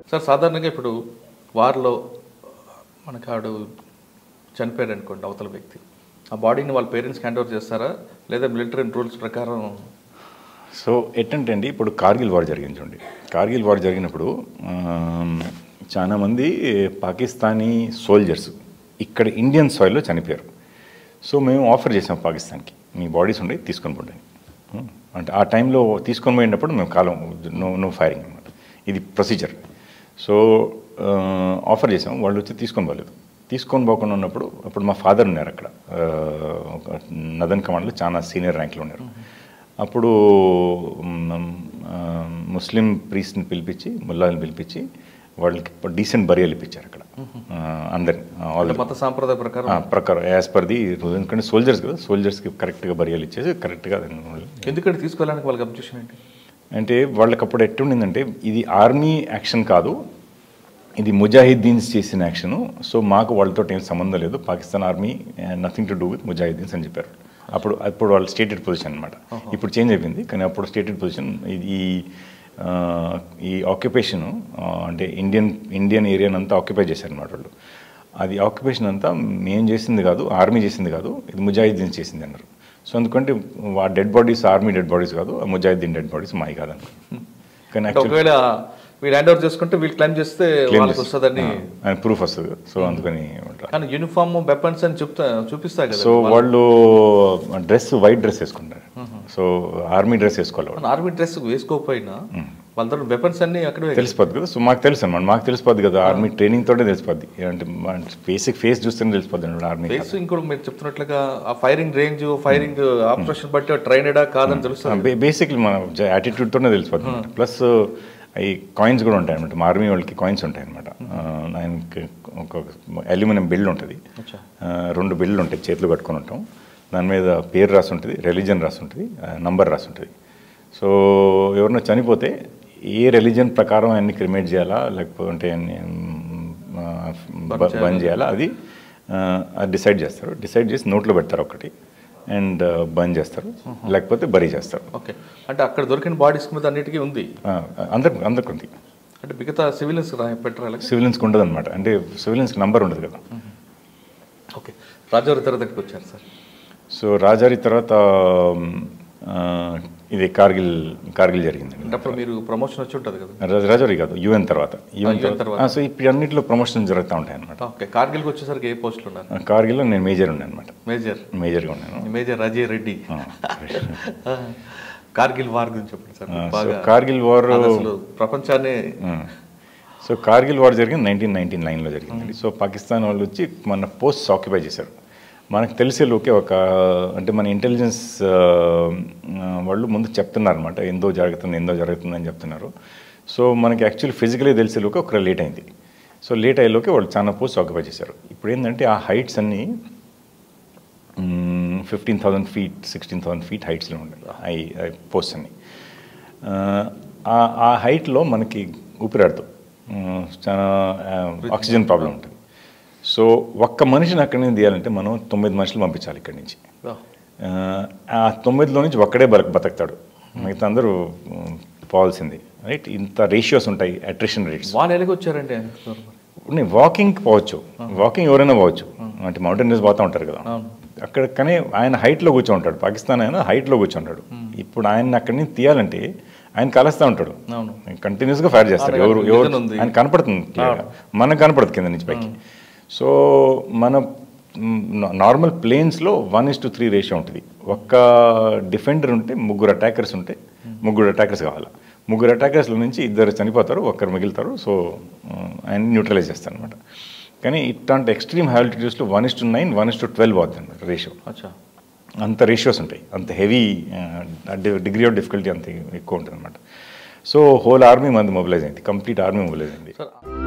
Sir సాధారణంగా ఇప్పుడు వారిలో మనకు ఆడు చనిపోయాడు అనుకోండి అవతల వ్యక్తి ఆ బాడీని వాళ్ళ పేరెంట్స్కి హ్యాండ్ ఓవర్ చేస్తారా లేదా మిలిటరీ రూల్స్ ప్రకారం సో ఎట్టంటే అండి ఇప్పుడు కార్గిల్ వార్ జరిగింది చూడండి కార్గిల్ వార్ జరిగినప్పుడు ఆమ్, చాలా మంది పాకిస్తానీ సోల్జర్స్ ఇక్కడ ఇండియన్ సాయిల్లో చనిపోయారు సో మేము ఆఫర్ చేసాం పాకిస్తాన్కి మీ బాడీస్ ఉండే తీసుకొని పోండి ఉం. అంటే ఆ టైంలో తీసుకొని పోయినప్పుడు మేము కాలం నో నో ఫైరింగ్ అనమాట ఇది ప్రొసీజర్ సో ఆ, ఆఫర్ చేసాం వాళ్ళు వచ్చి తీసుకొని పోలేదు తీసుకొని పోకుండా ఉన్నప్పుడు అప్పుడు మా ఫాదర్ ఉన్నారు అక్కడ ఆ, ఒక నదన్ కమాండ్లో చాలా సీనియర్ ర్యాంక్లో ఉన్నారు అప్పుడు మ్, ఆ, ముస్లిం ప్రీస్ని పిలిపించి ముల్లాని పిలిపించి వాళ్ళకి డీసెంట్ బరియలు ఇప్పించారు అక్కడ ఆ, అందరిని ఆల్ అంటే మత సాంప్రదాయ ప్రకారం ప్రకారం యాజ్ పర్ ది ఎందుకంటే సోల్జర్స్ కదా సోల్జర్స్కి కరెక్ట్గా బరియలు ఇచ్చేసి కరెక్ట్గా ఎందుకంటే తీసుకెళ్ళడానికి వాళ్ళకి అబ్జెక్షన్ ఏంటి అంటే వాళ్ళకి అప్పుడు ఎట్టుండిందంటే ఇది ఆర్మీ యాక్షన్ కాదు ఇది ముజాహిద్దీన్స్ చేసిన యాక్షను సో మాకు వాళ్ళతో ఏం సంబంధం లేదు Pakistan army nothing to do with ముజాహిద్దీన్స్ అని చెప్పారు అప్పుడు అప్పుడు వాళ్ళు స్టేటెడ్ పొజిషన్ అనమాట ఇప్పుడు చేంజ్ అయిపోయింది కానీ అప్పుడు స్టేటెడ్ పొజిషన్ ఈ ఆ, ఈ ఆక్యుపేషన్ అంటే ఇండియన్ ఇండియన్ ఏరియాని అంతా ఆక్యుపై చేశారనమాట వాళ్ళు అది ఆక్యుపేషన్ అంతా మేం చేసింది కాదు ఆర్మీ చేసింది కాదు ఇది ముజాహిద్దీన్స్ చేసింది అన్నారు సో ఎందుకంటే ఆ dead bodies army dead bodies కాదు ఆ ముజాహిద్దీన్ డెడ్ బాడీస్ మాయి కాదన్నారు కానీ అంటే ఒకవేళ వీళ్ళు హ్యాండ్ ఓవర్ చేసుకుంటే వీళ్ళు క్లైమ్ చేస్తే వాళ్ళకి వస్తుందని ఆయన ప్రూఫ్ వస్తుంది కదా. సో అందుకని ఉంటారు. కానీ యూనిఫామ్ వెపన్స్ అని చెప్తా చూపిస్తా కదా సో వాళ్ళు డ్రెస్ వైట్ డ్రెస్ వేసుకుంటారు సో ఆర్మీ డ్రెస్ వేసుకోవాలి వాళ్ళు. మన ఆర్మీ డ్రెస్ వేసుకోకపోయినా వాళ్ళ దగ్గర వెపన్స్ అన్ని అక్కడే తెలిసిపోద్ది కదా సో మాకు తెలుసు అన్నమాట మాకు తెలిసిపోద్ది కదా ఆర్మీ ట్రైనింగ్ తోటే తెలిసిపోద్ది అంటే బేసిక్ ఫేస్ చూస్తేనే తెలిసిపోద్ది అన్నమాట ఆర్మీ ఫేస్ ఇంకోటి మీరు చెప్తున్నట్లుగా ఆ ఫైరింగ్ రేంజ్ ఫైరింగ్ ఆపరేషన్ బట్టి ట్రైనడా కాదని తెలుస్తుంది బేసిక్లీ మన యాటిట్యూడ్తోనే తెలిసిపోద్ది ప్లస్ ఈ కాయిన్స్ కూడా ఉంటాయి అనమాట మా ఆర్మీ వాళ్ళకి కాయిన్స్ ఉంటాయి అనమాట ఆయనకి ఒక అల్యూమినియం బిల్డ్ ఉంటుంది ఆ, రెండు బిల్లు ఉంటాయి చేతులు కట్టుకొని ఉంటాం దాని మీద పేరు రాసి ఉంటుంది రిలీజన్ రాసి ఉంటుంది నంబర్ రాసి ఉంటుంది సో ఎవరైనా చనిపోతే ఏ రిలీజన్ ప్రకారం ఆయన్ని క్రిమేట్ చేయాలా లేకపోతే ఆయన్ని ఆ, బ- బంద్ చేయాలా అది ఆ, అది డిసైడ్ చేస్తారు డిసైడ్ చేసి నోట్లో పెడతారు ఒకటి అండ్ బంద్ చేస్తారు లేకపోతే బరీ చేస్తారు ఓకే అంటే అక్కడ దొరికిన బాడీస్ మీద అన్నిటికీ ఉంది ఆ, అందరికి అందరికి ఉంది అంటే మిగతా సివిలియన్స్ పెట్టరు అలాగే సివిలియన్స్కి ఉండదు అనమాట అంటే సివిలియన్స్కి నంబర్ ఉండదు కదా ఓకే రాజావారి తెర దగ్గరికి వచ్చారు సార్ సో రాజారి తర్వాత ఆ, ఇది కార్గిల్ కార్గిల్ జరిగిందండి అంటే అప్పుడు మీరు ప్రమోషన్ వచ్చి ఉంటుంది కదా రాజ- రాజౌరి కాదు యుఎన్ తర్వాత యుఎన్ UN తర్వాత ఆ, సో ఇప్పుడు అన్నింటిలో ప్రమోషన్ జరుగుతూ ఉంటాయి అనమాట ఓకే కార్గిల్కి వచ్చేసరికి ఏ పోస్టులు ఉన్నారు కార్గిల్లో నేను మేజర్ ఉన్నాను అనమాట మేజర్ మేజర్గా ఉన్నాను మేజర్ అజయ్ రెడ్డి ఆ. ఆ, కార్గిల్ వార్ గురించి చెప్పండి సార్ ఆ, సో బాగా కార్గిల్ వార్ అది అసలు ప్రపంచాన్ని సో కార్గిల్ వార్ జరిగింది నైన్టీన్ నైన్టీ నైన్లో జరిగింది సో పాకిస్తాన్ వాళ్ళు వచ్చి మన పోస్ట్ ఆక్యుపై చేశారు మనకు తెలిసే లోకే ఒక అంటే మన ఇంటెలిజెన్స్ వాళ్ళు ముందు చెప్తున్నారు అనమాట ఎందో జరుగుతుంది ఎందో జరుగుతుంది అని చెప్తున్నారు సో మనకి యాక్చువల్లీ ఫిజికలీ తెలిసే లోకే ఒక లేట్ అయింది సో లేట్ అయ్యేలోకే వాళ్ళు చాలా పోస్ట్ ఆక్యుపై చేశారు ఇప్పుడు ఏంటంటే ఆ హైట్స్ అన్నీ fifteen thousand feet sixteen thousand feet హైట్స్లో ఉండే హై పోస్ట్ అన్ని ఆ, ఆ- ఆ హైట్లో మనకి ఊపిరాడదు ఉమ్, చాలా ఆ, ఆక్సిజన్ ప్రాబ్లం ఉంటుంది సో ఒక్క మనిషిని అక్కడి నుంచి తీయాలంటే మనం తొమ్మిది మనుషులు పంపించాలి ఇక్కడి నుంచి ఆ, ఆ తొమ్మిదిలో నుంచి ఒక్కడే బతక బతుకుతాడు మిగతా అందరూ ఉమ్, పోవాల్సింది రైట్ ఇంత రేషియోస్ ఉంటాయి అట్రిషన్ రేట్స్ వాళ్ళు ఎలాగ వచ్చారండి ఉన్నాయి వాకింగ్ పోవచ్చు వాకింగ్ ఎవరైనా పోవచ్చు అంటే మౌంటైన్ రేస్ పోతూ ఉంటారు కదా అవును. అక్కడ కానీ ఆయన హైట్లో కూర్చోంటాడు పాకిస్తాన్ ఆయన హైట్లో కూర్చుంటాడు ఇప్పుడు ఆయన అక్కడి నుంచి తీయాలంటే ఆయన కలుస్తూ ఉంటాడు అవును కంటిన్యూస్గా ఫైర్ చేస్తారు అవును, ఎవరు విజన్ ఎవరు ఉంది. ఆయన కనపడుతుంది clear గా. మనకు కనపడుతుంది కింద నుంచి పైకి సో మన నార్మల్ ప్లేన్స్లో one is to three ratio ఉంటుంది ఒక్క డిఫెండర్ ఉంటే ముగ్గురు అటాకర్స్ ఉంటే ముగ్గురు అటాకర్స్ కావాలి ముగ్గురు అటాకర్స్ల నుంచి ఇద్దరు చనిపోతారు ఒక్కరు మిగులుతారు సో ఆయన న్యూట్రలైజ్ చేస్తారు అనమాట కానీ ఇట్లాంటి ఎక్స్ట్రీమ్ హ్యాలిటిట్యూడ్స్లో one is to nine one is to twelve అవుతుంది అనమాట రేషియో అచ్చా అంత రేషియోస్ ఉంటాయి అంత హెవీ డిగ్రీ ఆఫ్ డిఫికల్టీ అంత ఎక్కువ ఉంటుంది అనమాట సో హోల్ ఆర్మీ మంది మొబిలైజ్ అయింది కంప్లీట్ ఆర్మీ మొబిలైజ్ అయింది సార్